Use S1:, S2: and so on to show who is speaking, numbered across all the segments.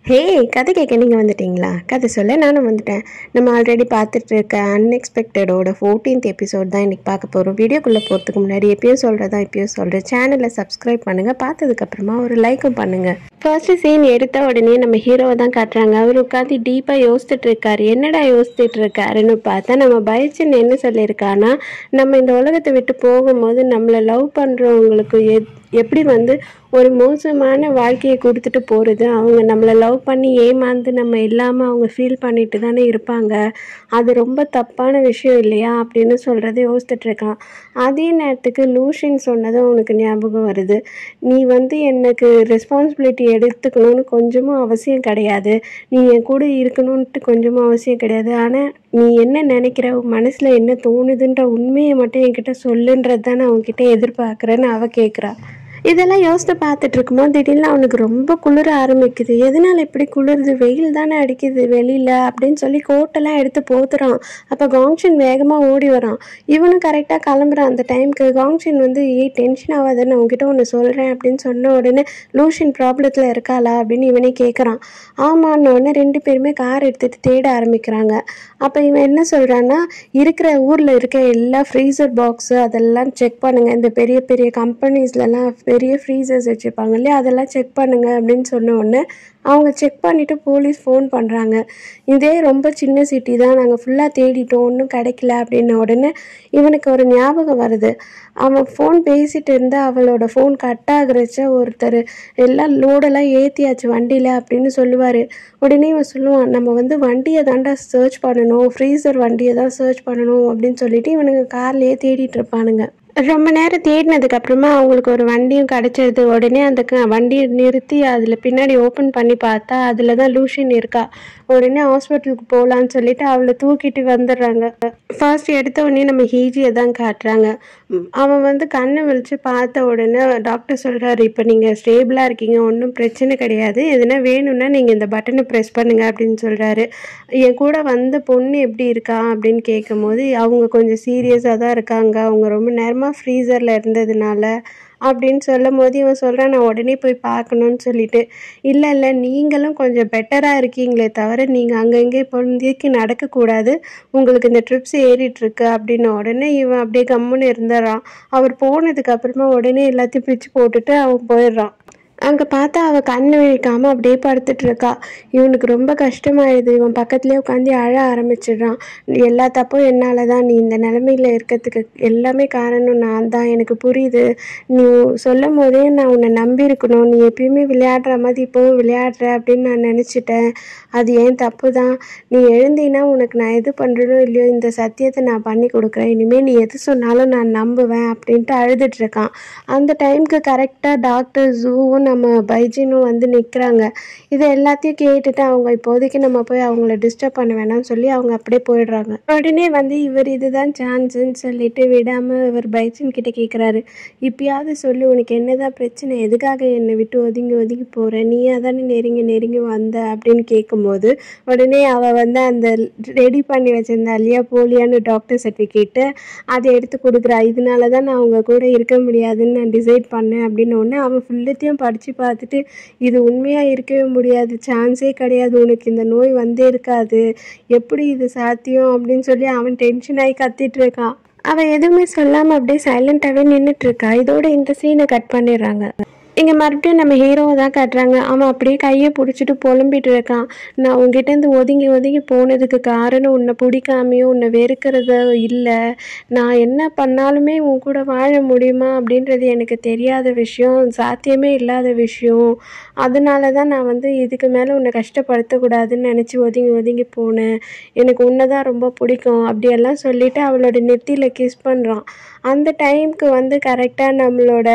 S1: ஹே கதை கேட்க நீங்கள் வந்துட்டீங்களா கதை சொல்ல நானும் வந்துட்டேன் நம்ம ஆல்ரெடி பார்த்துட்டு இருக்க அன்எக்ஸ்பெக்டடோட ஃபோர்டீன்த் எபிசோட் தான் இன்றைக்கி பார்க்க போகிறோம் வீடியோக்குள்ளே போகிறதுக்கு முன்னாடி எப்பயும் சொல்கிறதா இப்பயும் சொல்கிறேன் சேனலை சப்ஸ்கிரைப் பண்ணுங்கள் பார்த்ததுக்கப்புறமா ஒரு லைக்கும் பண்ணுங்கள் ஃபர்ஸ்ட் சீன் எடுத்த உடனே நம்ம ஹீரோவை தான் காட்டுறாங்க அவர் உட்காந்து டீப்பாக யோசிச்சுட்டு இருக்காரு என்னடா யோசிச்சுட்டு இருக்காருன்னு பார்த்தா நம்ம பயச்சின்னு என்ன சொல்லியிருக்கான்னா நம்ம இந்த உலகத்தை விட்டு போகும்போது நம்மளை லவ் பண்ணுறவங்களுக்கு எத் எப்படி வந்து ஒரு மோசமான வாழ்க்கையை கொடுத்துட்டு போகிறது அவங்க நம்மளை லவ் பண்ணி ஏமாந்து நம்ம இல்லாமல் அவங்க ஃபீல் பண்ணிட்டு தானே இருப்பாங்க அது ரொம்ப தப்பான விஷயம் இல்லையா அப்படின்னு சொல்கிறத யோசிச்சுட்டு இருக்கான் அதே நேரத்துக்கு லூஷின் சொன்னதும் அவனுக்கு ஞாபகம் வருது நீ வந்து எனக்கு ரெஸ்பான்சிபிலிட்டி எடுத்துக்கணும்னு கொஞ்சமும் அவசியம் கிடையாது நீ என் கூட இருக்கணும்ன்ட்டு கொஞ்சமும் அவசியம் கிடையாது ஆனால் நீ என்ன நினைக்கிற உன் மனசில் என்ன தோணுதுன்ற உண்மையை மட்டும் என்கிட்ட சொல்லுன்றது தான் நான் உன்கிட்ட எதிர்பார்க்குறேன்னு அவ கேட்குறா இதெல்லாம் யோசித்து பார்த்துட்டு இருக்கும்போது திடீர்னு அவனுக்கு ரொம்ப குளிர ஆரம்பிக்குது எதனால் இப்படி குளிருது வெயில் தானே அடிக்குது வெளியில் அப்படின்னு சொல்லி கோட்டெல்லாம் எடுத்து போத்துறான் அப்போ காங்ஷன் வேகமாக ஓடி வரான் இவனும் கரெக்டாக கிளம்புறான் அந்த டைமுக்கு காங்ஷன் வந்து ஏ டென்ஷன் ஆகாத நான் உங்ககிட்ட ஒன்று சொல்கிறேன் அப்படின்னு சொன்ன உடனே லூஷன் ப்ராப்ளத்தில் இருக்காளா அப்படின்னு இவனே கேட்குறான் ஆமான்னு உடனே ரெண்டு பேருமே கார் எடுத்துகிட்டு தேட ஆரம்பிக்கிறாங்க அப்போ இவன் என்ன சொல்கிறான்னா இருக்கிற ஊரில் இருக்க எல்லா ஃப்ரீசர் பாக்ஸு அதெல்லாம் செக் பண்ணுங்கள் இந்த பெரிய பெரிய கம்பெனிஸ்லலாம் பெரிய ஃப்ரீசர்ஸ் வச்சுருப்பாங்க இல்லையா அதெல்லாம் செக் பண்ணுங்க அப்படின்னு சொன்ன உடனே அவங்க செக் பண்ணிவிட்டு போலீஸ் ஃபோன் பண்ணுறாங்க இதே ரொம்ப சின்ன சிட்டி தான் நாங்கள் ஃபுல்லாக தேடிட்டோம் ஒன்றும் கிடைக்கல அப்படின்ன உடனே இவனுக்கு ஒரு ஞாபகம் வருது அவன் ஃபோன் பேசிகிட்டு இருந்தா அவளோட ஃபோன் கட் ஆகுறச்ச ஒருத்தர் எல்லாம் லோடெல்லாம் ஏற்றியாச்சு வண்டியில் அப்படின்னு சொல்லுவார் உடனே இவன் சொல்லுவான் நம்ம வந்து வண்டியை தாண்டா சர்ச் பண்ணணும் ஃப்ரீசர் வண்டியை தான் சர்ச் பண்ணணும் அப்படின்னு சொல்லிட்டு இவனுங்க கார்லேயே தேடிட்டு இருப்பானுங்க ரொம்ப நேரம் தேடினதுக்கு அப்புறமா அவங்களுக்கு ஒரு வண்டியும் கிடச்சிருது உடனே அந்த க- வண்டியை நிறுத்தி அதில் பின்னாடி ஓப்பன் பண்ணி பார்த்தா அதில் தான் லூஷின் இருக்கா உடனே ஹாஸ்பிட்டலுக்கு போகலான்னு சொல்லிட்டு அவளை தூக்கிட்டு வந்துடுறாங்க ஃபர்ஸ்ட் எடுத்த உடனே நம்ம ஹீஜியை தான் காட்டுறாங்க ம், அவன் வந்து கண்ணை விழிச்சு பார்த்த உடனே டாக்டர் சொல்கிறாரு இப்போ நீங்கள் ஸ்டேபிளாக இருக்கீங்க ஒன்றும் பிரச்சனை கிடையாது எதுனா வேணும்னா நீங்கள் இந்த பட்டனை ப்ரெஸ் பண்ணுங்க அப்படின்னு சொல்கிறாரு என் கூட வந்த பொண்ணு எப்படி இருக்கா அப்படின்னு கேட்கும்போது அவங்க கொஞ்சம் சீரியஸாக தான் இருக்காங்க அவங்க ரொம்ப நேரமாக ஃப்ரீசரில் இருந்ததுனால அப்படின்னு சொல்லும் போது இவன் சொல்கிறான் நான் உடனே போய் பார்க்கணுன்னு சொல்லிட்டு இல்லை இல்லை நீங்களும் கொஞ்சம் பெட்டராக இருக்கீங்களே தவிர நீங்கள் அங்கங்கே இப்போதைக்கு நடக்கக்கூடாது உங்களுக்கு இந்த ட்ரிப்ஸ் ஏறிட்டுருக்கு அப்படின்ன உடனே இவன் அப்படியே கம்முன்னு இருந்துடுறான் அவர் போனதுக்கு அப்புறமா உடனே எல்லாத்தையும் பிரித்து போட்டுட்டு அவன் போயிடுறான் அங்கே பார்த்தா அவள் கண்ணு விழிக்காமல் அப்படியே படுத்துட்டு இருக்கா இவனுக்கு ரொம்ப கஷ்டமாயிடுது இவன் பக்கத்துலேயே உட்காந்து அழ ஆரம்பிச்சிடுறான் எல்லா தப்பும் என்னால் தான் நீ இந்த நிலமையில இருக்கிறதுக்கு எல்லாமே காரணம் நான் தான் எனக்கு புரியுது நீ சொல்லும் போதே நான் உன்னை நம்பி இருக்கணும் நீ எப்பயுமே விளையாடுற மாதிரி இப்போவும் விளையாடுற அப்படின்னு நான் நினச்சிட்டேன் அது ஏன் தப்பு தான் நீ எழுந்தினா உனக்கு நான் எது பண்ணுறனோ இல்லையோ இந்த சத்தியத்தை நான் பண்ணி கொடுக்குறேன் இனிமேல் நீ எது சொன்னாலும் நான் நம்புவேன் அப்படின்ட்டு அழுதுட்டு இருக்கான் அந்த டைம்க்கு கரெக்டாக டாக்டர் ஜூவும் நம்ம பைஜினும் வந்து நிற்கிறாங்க இதை எல்லாத்தையும் கேட்டுட்டு அவங்க இப்போதைக்கு நம்ம போய் அவங்கள டிஸ்டர்ப் பண்ண வேணாம்னு சொல்லி அவங்க அப்படியே போயிடுறாங்க உடனே வந்து இவர் இதுதான் சான்ஸுன்னு சொல்லிட்டு விடாமல் இவர் பைஜின் கிட்ட கேட்குறாரு இப்பயாவது சொல்லு உனக்கு என்னதான் பிரச்சனை எதுக்காக என்னை விட்டு ஒதுங்கி ஒதுங்கி போகிற நீயா தானே நெருங்கி நெருங்கி வந்த அப்படின்னு கேட்கும்போது உடனே அவள் வந்து அந்த ரெடி பண்ணி வச்சிருந்தா இல்லையா போலியான்னு டாக்டர் சர்டிஃபிகேட்டு அதை எடுத்து கொடுக்குறா இதனால தான் நான் அவங்க கூட இருக்க முடியாதுன்னு நான் டிசைட் பண்ணேன் அப்படின்னு ஒன்று அவன் ஃபுல்லத்தையும் படித்து பார்த்துட்டு இது உண்மையாக இருக்கவே முடியாது சான்ஸே கிடையாது உனக்கு இந்த நோய் வந்தே இருக்காது எப்படி இது சாத்தியம் அப்படின்னு சொல்லி அவன் டென்ஷன் ஆகி கத்திட்டு இருக்கான் அவன் எதுவுமே சொல்லாமல் அப்படியே சைலண்ட்டாகவே நின்றுட்டு இருக்கா இதோட இந்த சீனை கட் பண்ணிடுறாங்க இங்கே மறுபடியும் நம்ம ஹீரோவை தான் காட்டுறாங்க அவன் அப்படியே கையை பிடிச்சிட்டு புலம்பிட்டு இருக்கான் நான் உங்ககிட்டேருந்து ஒதுங்கி ஒதுங்கி போனதுக்கு காரணம் உன்னை பிடிக்காமையும் உன்னை வெறுக்கிறத இல்லை நான் என்ன பண்ணாலுமே உன் கூட வாழ முடியுமா அப்படின்றது எனக்கு தெரியாத விஷயம் சாத்தியமே இல்லாத விஷயம் அதனால தான் நான் வந்து இதுக்கு மேலே உன்னை கஷ்டப்படுத்தக்கூடாதுன்னு நினச்சி ஒதுங்கி ஒதுங்கி போனேன் எனக்கு உன்னை தான் ரொம்ப பிடிக்கும் அப்படியெல்லாம் சொல்லிட்டு அவளோட நெத்தியில் கிஸ் பண்ணுறான் அந்த டைம்க்கு வந்து கரெக்டாக நம்மளோட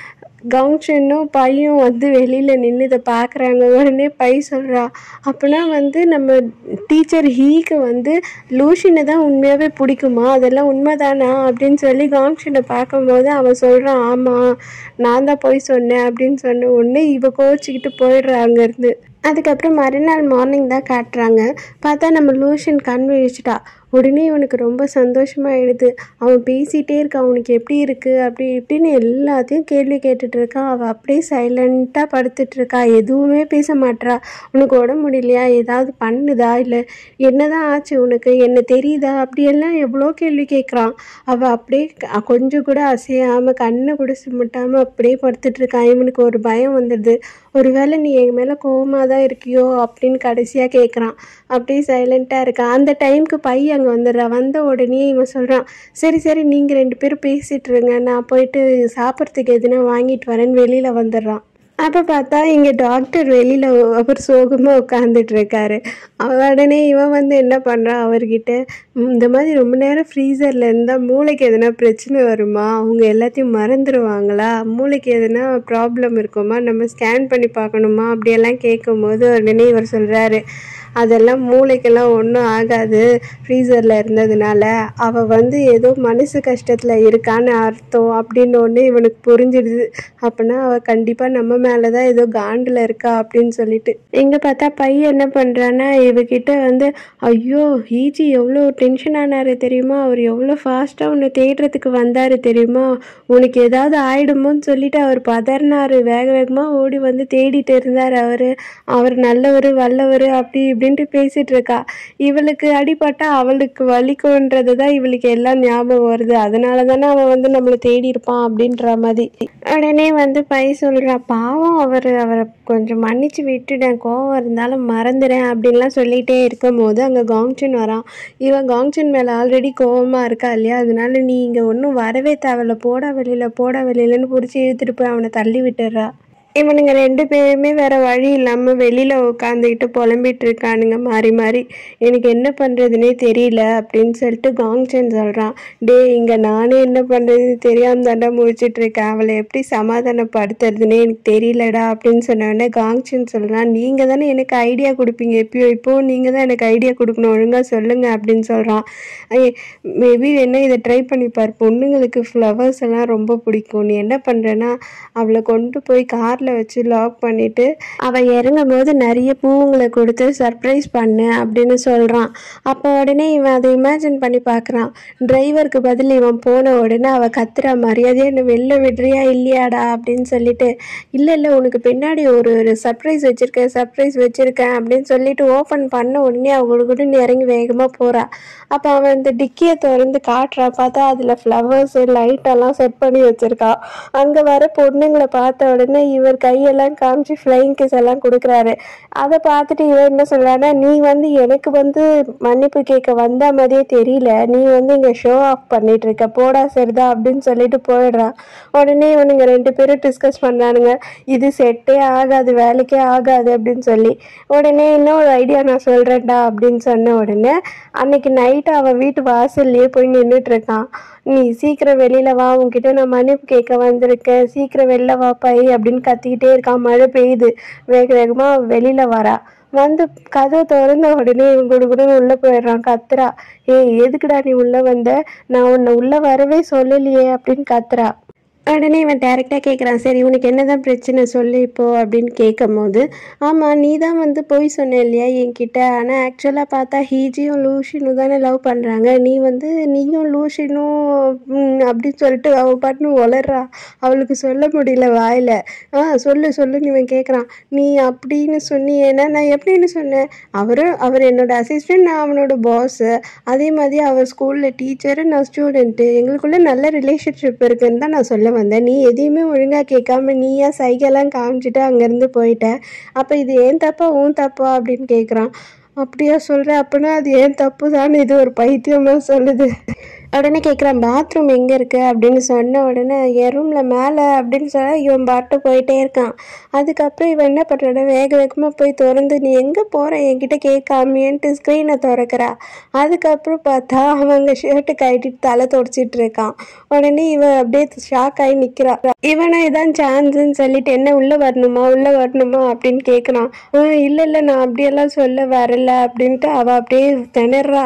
S1: கவுன்ஷனும் பையும் வந்து வெளியில் நின்று இதை பார்க்குறாங்க உடனே பை சொல்கிறா அப்போனா வந்து நம்ம டீச்சர் ஹீக்கு வந்து லூஷினை தான் உண்மையாகவே பிடிக்குமா அதெல்லாம் உண்மைதானா அப்படின்னு சொல்லி கவுன்ஷனை பார்க்கும்போது அவன் சொல்கிறான் ஆமாம் நான் தான் போய் சொன்னேன் அப்படின்னு சொன்ன உடனே இவ கோச்சிக்கிட்டு போயிடுறா அங்கேருந்து அதுக்கப்புறம் மறுநாள் மார்னிங் தான் காட்டுறாங்க பார்த்தா நம்ம லூஷன் கண் விழிச்சிட்டா உடனே இவனுக்கு ரொம்ப சந்தோஷமாயிடுது அவன் பேசிகிட்டே இருக்கான் அவனுக்கு எப்படி இருக்குது அப்படி இப்படின்னு எல்லாத்தையும் கேள்வி கேட்டுட்டு இருக்கான் அவள் அப்படியே சைலண்ட்டாக படுத்துட்டு இருக்கா எதுவுமே பேச மாட்றா உனக்கு உடம்பு முடியலையா ஏதாவது பண்ணுதா இல்லை என்னதான் ஆச்சு உனக்கு என்ன தெரியுதா அப்படியெல்லாம் எவ்வளோ கேள்வி கேட்குறான் அவள் அப்படியே க- கொஞ்சம் கூட அசையாமல் கண்ணை கூட சிமிட்டாமல் அப்படியே படுத்துட்டு இருக்கான் இவனுக்கு ஒரு பயம் வந்துடுது ஒருவேளை நீ என் மேலே கோவமாக தான் இருக்கியோ அப்படின்னு கடைசியாக கேட்குறான் அப்படியே சைலண்ட்டாக இருக்கான் அந்த டைம்க்கு பையன் அங்கே வந்துடுறான் வந்த உடனே இவன் சொல்கிறான் சரி சரி நீங்கள் ரெண்டு பேரும் பேசிட்டு இருங்க நான் போயிட்டு சாப்பிட்றதுக்கு எதுனா வாங்கிட்டு வரேன்னு வெளியில் வந்துடுறான் அப்போ பார்த்தா இங்கே டாக்டர் வெளியில் அவர் சோகமாக உட்காந்துட்டு இருக்காரு அவ உடனே இவன் வந்து என்ன பண்ணுறான் அவர்கிட்ட "ம், இந்த மாதிரி ரொம்ப நேரம் ஃப்ரீசரில் இருந்தால் மூளைக்கு எதனா பிரச்சனை வருமா அவங்க எல்லாத்தையும் மறந்துடுவாங்களா மூளைக்கு எதனா ப்ராப்ளம் இருக்குமா நம்ம ஸ்கேன் பண்ணி பார்க்கணுமா அப்படியெல்லாம் கேட்கும்போது உடனே இவர் சொல்கிறாரு அதெல்லாம் மூளைக்கெல்லாம் ஒன்றும் ஆகாது ஃப்ரீசரில் இருந்ததுனால அவள் வந்து ஏதோ மனசு கஷ்டத்தில் இருக்கான்னு அர்த்தம் அப்படின்னு ஒன்று இவனுக்கு புரிஞ்சிடுது அப்படின்னா அவள் கண்டிப்பாக நம்ம மேலே தான் ஏதோ காண்டில் இருக்கா அப்படின்னு சொல்லிட்டு இங்கே பார்த்தா பையன் என்ன பண்ணுறான்னா இவகிட்ட வந்து ஐயோ ஈஜி எவ்வளோ டென்ஷன் ஆனாரு தெரியுமா அவர் எவ்வளோ ஃபாஸ்ட்டாக உன்னை தேடுறதுக்கு வந்தார் தெரியுமா உனக்கு ஏதாவது ஆயிடுமோன்னு சொல்லிட்டு அவர் பதறினாரு வேக வேகமாக ஓடி வந்து தேடிட்டு இருந்தார் அவர் அவர் நல்லவர் வல்லவர் அப்படி இப்படின்ட்டு பேசிட்டு இருக்கா இவளுக்கு அடிபட்டா அவளுக்கு வலிக்குன்றது தான் இவளுக்கு எல்லாம் ஞாபகம் வருது அதனால தானே அவன் வந்து நம்மளை தேடி இருப்பான் அப்படின்ற மாதிரி உடனே வந்து பை சொல்றா பாவம் அவர் அவரை கொஞ்சம் மன்னிச்சு விட்டுட்டேன் கோவம் இருந்தாலும் மறந்துடுறேன் அப்படின்லாம் சொல்லிட்டே இருக்கும் போது அங்கே காங்சன் வரான் இவன் காங்சன் மேலே ஆல்ரெடி கோவமாக இருக்கா இல்லையா அதனால நீ இங்கே ஒன்றும் வரவே தேவையில்ல போடா வெளியில போடா வெளியிலன்னு பிடிச்சி இழுத்துட்டு போய் அவனை தள்ளி விட்டுறா இவனுங்க ரெண்டு பேருமே வேற வழி இல்லாமல் வெளியில் உட்காந்துக்கிட்டு புலம்பிட்டு இருக்கானுங்க மாறி மாறி எனக்கு என்ன பண்ணுறதுனே தெரியல அப்படின்னு சொல்லிட்டு காங்சன் சொல்கிறான் டே இங்கே நானே என்ன பண்ணுறதுன்னு தெரியாம தாண்டா முழிச்சிட்டு இருக்கேன் அவளை எப்படி சமாதானப்படுத்துறதுனே எனக்கு தெரியலடா அப்படின்னு சொன்ன உடனே காங்சன் சொல்கிறான் நீங்கள் தானே எனக்கு ஐடியா கொடுப்பீங்க எப்பயோ இப்போ நீங்கள் தான் எனக்கு ஐடியா கொடுக்கணும் ஒழுங்காக சொல்லுங்கள் அப்படின்னு சொல்கிறான் மேபி என்ன இதை ட்ரை பண்ணி பார் பொண்ணுங்களுக்கு ஃப்ளவர்ஸ் எல்லாம் ரொம்ப பிடிக்கும் நீ என்ன பண்ணுறேன்னா அவளை கொண்டு போய் காரில் வச்சு லாக் பண்ணிவிட்டு அவள் இறங்கும் போது நிறைய பூவுங்களை கொடுத்து சர்ப்ரைஸ் பண்ணு அப்படின்னு சொல்கிறான் அப்போ உடனே இவன் அதை இமேஜின் பண்ணி பார்க்குறான் டிரைவருக்கு பதில் இவன் போன உடனே அவள் கத்துறா மரியாதையாக என்ன வெளில விடுறியா இல்லையாடா அப்படின்னு சொல்லிட்டு இல்லை இல்லை உனக்கு பின்னாடி ஒரு ஒரு சர்ப்ரைஸ் வச்சுருக்கேன் சர்ப்ரைஸ் வச்சுருக்கேன் அப்படின்னு சொல்லிட்டு ஓப்பன் பண்ண உடனே அவங்களுக்கு இறங்கி வேகமாக போகிறா அப்போ அவன் இந்த டிக்கியை திறந்து காட்டுறா பார்த்தா அதில் ஃப்ளவர்ஸு லைட்டெல்லாம் செட் பண்ணி வச்சுருக்கா அங்கே வர பொண்ணுங்களை பார்த்த உடனே இவர் கையெல்லாம் காமிச்சு ஃப்ளைங் கிஸ் எல்லாம் கொடுக்குறாரு அதை பார்த்துட்டு இவன் என்ன சொல்கிறான்னா நீ வந்து எனக்கு வந்து மன்னிப்பு கேட்க வந்த மாதிரியே தெரியல நீ வந்து இங்கே ஷோ ஆஃப் பண்ணிட்டு இருக்க போடா சரிதா அப்படின்னு சொல்லிட்டு போயிடுறான் உடனே இவனுங்க ரெண்டு பேரும் டிஸ்கஸ் பண்ணுறானுங்க இது செட்டே ஆகாது வேலைக்கே ஆகாது அப்படின்னு சொல்லி உடனே இன்னொரு ஐடியா நான் சொல்கிறேன்டா அப்படின்னு சொன்ன உடனே அன்னைக்கு நைட்டு அவன் வீட்டு வாசல்லையே போய் நின்றுட்டு இருக்கான் நீ சீக்கிரம் வெளியில வா உன்கிட்ட நான் மன்னிப்பு கேட்க வந்திருக்கேன் சீக்கிரம் வெளில வா பை அப்படின்னு கத்திக்கிட்டே இருக்கான் மழை பெய்யுது வேக வேகமா வெளியில வரா வந்து கதவை திறந்த உடனே இவன் குடுகுடுன்னு உள்ள போயிடுறான் கத்துறா ஏய் எதுக்குடா நீ உள்ள வந்த நான் உன்னை உள்ள வரவே சொல்லலையே அப்படின்னு கத்துறா உடனே இவன் டேரெக்டாக கேட்குறான் சரி உனக்கு என்னதான் பிரச்சனை சொல்லு இப்போ அப்படின்னு கேட்கும் போது ஆமாம் நீ தான் வந்து போய் சொன்ன இல்லையா என்கிட்ட ஆனால் ஆக்சுவலாக பார்த்தா ஹீஜியும் லூஷினும் தானே லவ் பண்ணுறாங்க நீ வந்து நீயும் லூஷினும் ம், அப்படின்னு சொல்லிட்டு அவள் பாட்டுன்னு உளறா அவளுக்கு சொல்ல முடியல வாயில் ஆ சொல்லு சொல்லுன்னு இவன் கேட்குறான் நீ அப்படின்னு சொன்னியேன்னா நான் எப்படின்னு சொன்னேன் அவரும் அவர் என்னோட அசிஸ்டன்ட் நான் அவனோட பாஸு அதே மாதிரி அவர் ஸ்கூலில் டீச்சரு நான் ஸ்டூடெண்ட்டு எங்களுக்குள்ள நல்ல ரிலேஷன்ஷிப் இருக்குன்னு தான் நான் சொல்ல வந்தேன் நீ எதையுமே ஒழுங்காக கேட்காம நீயா சைகெல்லாம் காமிச்சிட்டு அங்கேருந்து போயிட்ட அப்போ இது ஏன் தப்பா உன் தப்பா அப்படின்னு கேட்குறான் அப்படியா சொல்கிறேன் அப்படின்னா அது ஏன் தப்பு தான் இது ஒரு பைத்தியமாக சொல்லுது உடனே கேட்குறான் பாத்ரூம் எங்கே இருக்கு அப்படின்னு சொன்ன உடனே என் ரூமில் மேலே அப்படின்னு சொல்ல இவன் பாட்டு போயிட்டே இருக்கான் அதுக்கப்புறம் இவன் என்ன பண்ணுறான் வேக வேகமாக போய் திறந்து நீ எங்கே போகிற என்கிட்ட கேட்காமியன்ட்டு ஸ்க்ரீனை திறக்கிறா அதுக்கப்புறம் பார்த்தா அவன் அங்கே ஷர்ட்டு கட்டிட்டு தலை தொடச்சிட்டு இருக்கான் உடனே இவன் அப்படியே ஷாக் ஆகி நிற்கிறா இவனை இதான் சான்ஸ்ன்னு சொல்லிட்டு என்ன உள்ளே வரணுமா உள்ளே வரணுமா அப்படின்னு கேட்குறான் இல்லை இல்லை நான் அப்படியெல்லாம் சொல்ல வரல அப்படின்ட்டு அவள் அப்படியே திணறா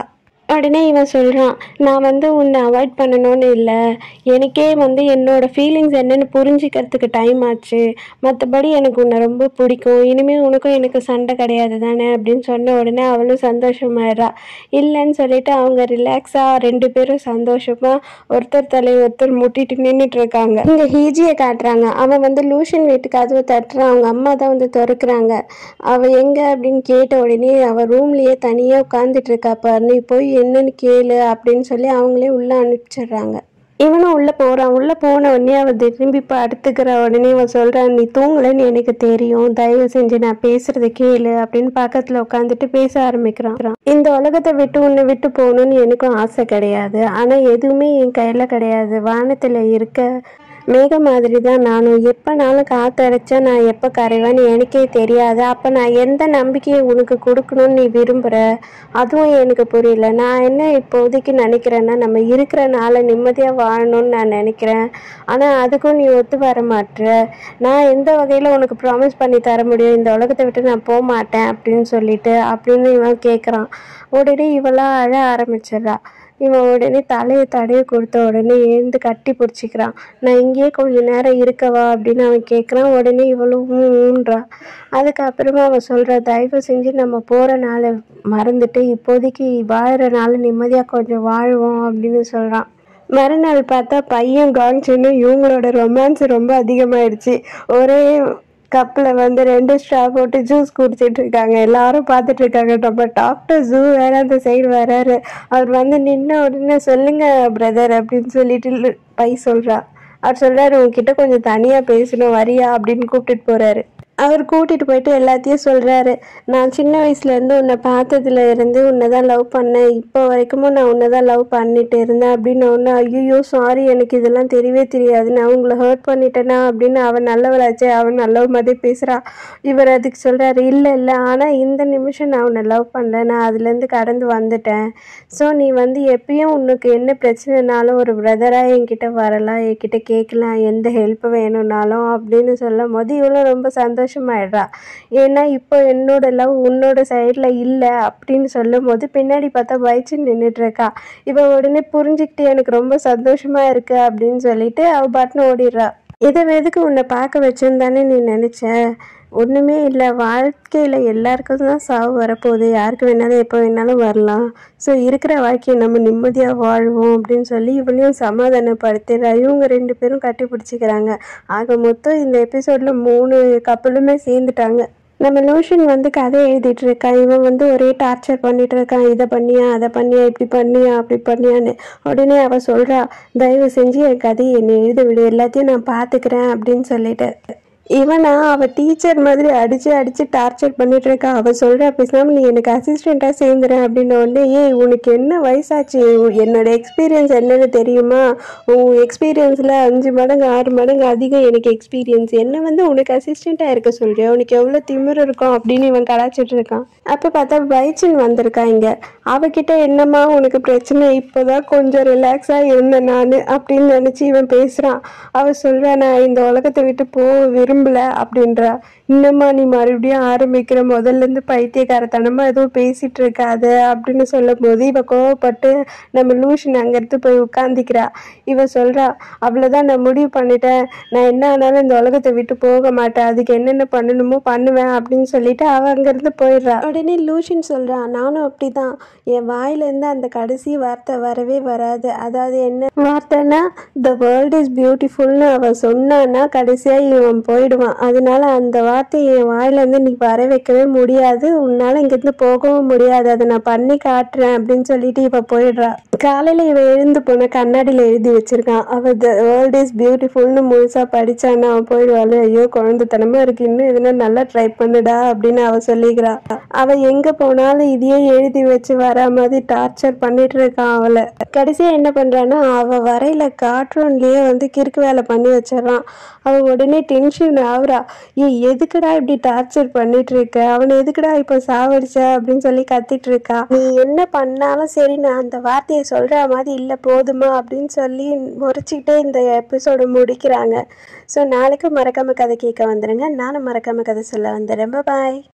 S1: உடனே இவன் சொல்கிறான் நான் வந்து உன்னை அவாய்ட் பண்ணணும்னு இல்லை எனக்கே வந்து என்னோட ஃபீலிங்ஸ் என்னன்னு புரிஞ்சுக்கிறதுக்கு டைம் ஆச்சு மற்றபடி எனக்கு உன்னை ரொம்ப பிடிக்கும் இனிமேல் உனக்கும் எனக்கு சண்டை கிடையாது தானே அப்படின்னு சொன்ன உடனே அவளும் சந்தோஷமாயிடுறா இல்லைன்னு சொல்லிட்டு அவங்க ரிலாக்ஸாக ரெண்டு பேரும் சந்தோஷமாக ஒருத்தர் தலையை ஒருத்தர் முட்டிட்டு நின்றுட்டு இருக்காங்க இங்கே ஹீஜியை காட்டுறாங்க அவன் வந்து லூஷன் வீட்டு கதவை தட்டுறான் அவங்க அம்மா தான் வந்து திறக்கிறாங்க அவள் எங்கே அப்படின்னு கேட்ட உடனே அவள் ரூம்லேயே தனியாக உட்காந்துட்டு இருக்கா பாரு நீ போய் என்னன்னு கேளு அப்படின்னு சொல்லி அவங்களே உள்ளே அனுப்பிச்சிடுறாங்க இவனும் உள்ளே போகிறான் உள்ளே போன உடனே அவள் திரும்பி படுத்துக்கிற உடனே அவன் சொல்கிறான் நீ தூங்கலைன்னு எனக்கு தெரியும் தயவு செஞ்சு நான் பேசுறத கேளு அப்படின்னு பக்கத்தில் உட்காந்துட்டு பேச ஆரம்பிக்கிறான் இந்த உலகத்தை விட்டு உன்னை விட்டு போகணும்னு எனக்கும் ஆசை கிடையாது ஆனால் எதுவுமே என் கையில் கிடையாது வானத்தில் இருக்க மேக மாதிரி தான் நானும் எப்போனாலும் காத்தடைச்சா நான் எப்போ கரைவேன்னு எனக்கே தெரியாது அப்போ நான் எந்த நம்பிக்கையை உனக்கு கொடுக்கணும்னு நீ விரும்புகிற அதுவும் எனக்கு புரியல நான் என்ன இப்போதைக்கு நினைக்கிறேன்னா நம்ம இருக்கிற நாளை நிம்மதியாக வாழணும்னு நான் நினைக்கிறேன் ஆனால் அதுக்கும் நீ ஒத்து வர மாட்ற நான் எந்த வகையில் உனக்கு ப்ராமிஸ் பண்ணி தர முடியும் இந்த உலகத்தை விட்டு நான் போக மாட்டேன் அப்படின்னு சொல்லிட்டு அப்படின்னு இவன் கேட்குறான் உடனே இவளாம் அழ ஆரம்பிச்சிடுறா இவன் உடனே தலையை தடவி கொடுத்த உடனே எழுந்து கட்டி பிடிச்சிக்கிறான் நான் இங்கேயே கொஞ்ச நேரம் இருக்கவா அப்படின்னு அவன் கேட்குறான் உடனே இவளும் ஊ ஊன்றா அதுக்கப்புறமா அவன் சொல்கிறா தயவு செஞ்சு நம்ம போகிற நாளை மறந்துட்டு இப்போதைக்கு வாழ்கிற நாள் நிம்மதியாக கொஞ்சம் வாழ்வோம் அப்படின்னு சொல்கிறான் மறுநாள் பார்த்தா பையன் காங்சின்னு இவங்களோட ரொமான்ஸ் ரொம்ப அதிகமாயிடுச்சு ஒரே கப்பில் வந்து ரெண்டு ஸ்ட்ரா போட்டு ஜூஸ் குடிச்சிட்டு இருக்காங்க எல்லாரும் பார்த்துட்டு இருக்காங்க நம்ம டாக்டர் ஜூ வேற அந்த சைடு வராரு அவர் வந்து நின்ன உடனே சொல்லுங்க பிரதர் அப்படின்னு சொல்லிட்டு பை சொல்றா அவர் சொல்றாரு உங்ககிட்ட கொஞ்சம் தனியா பேசணும் வரியா அப்படின்னு கூப்பிட்டுட்டு போறாரு அவர் கூட்டிட்டு போயிட்டு எல்லாத்தையும் சொல்றாரு நான் சின்ன வயசுல இருந்து உன்னை பார்த்ததுல இருந்து உன்னை தான் லவ் பண்ணேன் இப்போ வரைக்கும் நான் உன்னை தான் லவ் பண்ணிட்டு இருந்தேன் அப்படின்னு ஒன்று ஐயோ சாரி எனக்கு இதெல்லாம் தெரியவே தெரியாது நான் உங்களை ஹர்ட் பண்ணிட்டேனா அப்படின்னு அவன் நல்லவளாச்சே அவன் நல்லவ மாதிரி பேசுறா இவர் அதுக்கு சொல்றாரு இல்லை இல்லை ஆனால் இந்த நிமிஷம் நான் உன்னை லவ் பண்ணல நான் அதுலேருந்து கடந்து வந்துட்டேன் ஸோ நீ வந்து எப்பயும் உனக்கு என்ன பிரச்சனைனாலும் ஒரு பிரதராக என்கிட்ட வரலாம் என்கிட்ட கேட்கலாம் எந்த ஹெல்ப் வேணும்னாலும் அப்படின்னு சொல்லும் போது இவளும் ரொம்ப சந்தோஷமாயிடுறா ஏன்னா இப்போ என்னோட லவ் உன்னோட சைடில் இல்லை அப்படின்னு சொல்லும் போது பின்னாடி பார்த்தா பயிற்சி நின்றுட்டு இருக்கா இவ உடனே புரிஞ்சுக்கிட்டு எனக்கு ரொம்ப சந்தோஷமா இருக்கு அப்படின்னு சொல்லிட்டு அவ பாட்டுன்னு ஓடிடுறா இதை எதுக்கு உன்னை பார்க்க வச்சேன்னு தானே நீ நினச்ச ஒன்றுமே இல்லை வாழ்க்கையில் எல்லாருக்கும் தான் சாவு வரப்போகுது யாருக்கு வேணாலும் எப்போ வேணாலும் வரலாம் ஸோ இருக்கிற வாழ்க்கையை நம்ம நிம்மதியாக வாழ்வோம் அப்படின்னு சொல்லி இவனையும் சமாதானப்படுத்திடுறா இவங்க ரெண்டு பேரும் கட்டி பிடிச்சிக்கிறாங்க ஆக மொத்தம் இந்த எபிசோடில் மூணு கப்பலுமே சேர்ந்துட்டாங்க நம்ம லூஷன் வந்து கதை எழுதிட்டு இருக்கான் இவன் வந்து ஒரே டார்ச்சர் பண்ணிட்டு இருக்கான் இதை பண்ணியா அதை பண்ணியா இப்படி பண்ணியா அப்படி பண்ணியான்னு உடனே அவ சொல்றா தயவு செஞ்சு என் கதையை என்னை எழுத விடு எல்லாத்தையும் நான் பார்த்துக்கிறேன் அப்படின்னு சொல்லிட்டு இவனா அவ டீச்சர் மாதிரி அடிச்சு அடிச்சு டார்ச்சர் பண்ணிட்டு இருக்கா அவ சொல்றா பேசாம நீ எனக்கு அசிஸ்டண்டா சேர்ந்துறேன் அப்படின்னு உடனே ஏய் உனக்கு என்ன வயசாச்சு என்னோட எக்ஸ்பீரியன்ஸ் என்னன்னு தெரியுமா உன் எக்ஸ்பீரியன்ஸ்ல அஞ்சு மடங்கு ஆறு மடங்கு அதிகம் எனக்கு எக்ஸ்பீரியன்ஸ் என்ன வந்து உனக்கு அசிஸ்டண்டா இருக்க சொல்றியா உனக்கு எவ்வளவு திமிரு இருக்கும் அப்படின்னு இவன் கலாச்சிட்டு இருக்கான் அப்ப பார்த்தா பைச்சின் வந்திருக்கா இங்க அவகிட்ட என்னம்மா உனக்கு பிரச்சனை இப்போதான் கொஞ்சம் ரிலாக்ஸா இருந்தேன் நான் அப்படின்னு நினைச்சு இவன் பேசுறான் அவ சொல்றா நான் இந்த உலகத்தை விட்டு போக விரும்பல அப்படின்றா இன்னமா நீ மறுபடியும் ஆரம்பிக்கிற முதல்ல இருந்து பைத்தியக்காரத்தனமா ஏதோ பேசிட்டு இருக்காத அப்படின்னு சொல்லும் போது இவ கோவப்பட்டு நம்ம லூஷன் அங்கிருந்து போய் உட்காந்துக்கிறா இவ சொல்றா அவ்வளவுதான் நான் முடிவு பண்ணிட்டேன் நான் என்ன ஆனாலும் இந்த உலகத்தை விட்டு போக மாட்டேன் அதுக்கு என்னென்ன பண்ணணுமோ பண்ணுவேன் அப்படின்னு சொல்லிட்டு அவ அங்கிருந்து போயிடுறா உடனே லூஷன் சொல்றா நானும் அப்படிதான் என் வாயிலேருந்து அந்த கடைசி வார்த்தை வரவே வராது அதாவது என்ன வார்த்தைன்னா த வேர்ல்ட் இஸ் பியூட்டிஃபுல்னு அவ சொன்னான்னா கடைசியா இவன் போயிடுவான் அதனால அந்த வார்த்தையை என் வாயிலேருந்து நீ வர வைக்கவே முடியாது உன்னால இங்கிருந்து போகவும் முடியாது அதை நான் பண்ணி காட்டுறேன் அப்படின்னு சொல்லிட்டு இவ போயிடுறா காலையில இவ எழுந்து போன கண்ணாடியில எழுதி வச்சிருக்கான் அவ த வேர்ல்ட் இஸ் பியூட்டிஃபுல்னு முழுசா படிச்சான்னா அவன் போயிடுவாள் ஐயோ குழந்தைத்தனமா இருக்கு இன்னும் எதுனா நல்லா ட்ரை பண்ணுடா அப்படின்னு அவ சொல்லிக்கிறா அவ எங்க போனாலும் இதையே எழுதி வச்சு வர மாதிரி டார்ச்சர் பண்ணிட்டு இருக்கான் அவளை கடைசியா என்ன பண்றான்னா அவ வரையில கார்ட்டூன்லயே வந்து கிறுக்கு வேலை பண்ணி வச்சிடறான் அவ உடனே டென்ஷன் ஆகுறா ஏய் எதுக்குடா இப்படி டார்ச்சர் பண்ணிட்டு இருக்க அவனை எதுக்குடா இப்போ சாவடிச்ச அப்படின்னு சொல்லி கத்திட்டு இருக்கா நீ என்ன பண்ணாலும் சரி நான் அந்த வார்த்தையை சொல்ற மாதிரி இல்லை போதுமா அப்படின்னு சொல்லி முறைச்சிக்கிட்டே இந்த எபிசோடு முடிக்கிறாங்க ஸோ நாளைக்கு மறக்காம கதை கேட்க வந்துடுங்க நானும் மறக்காம கதை சொல்ல வந்துடுறேன் பாய்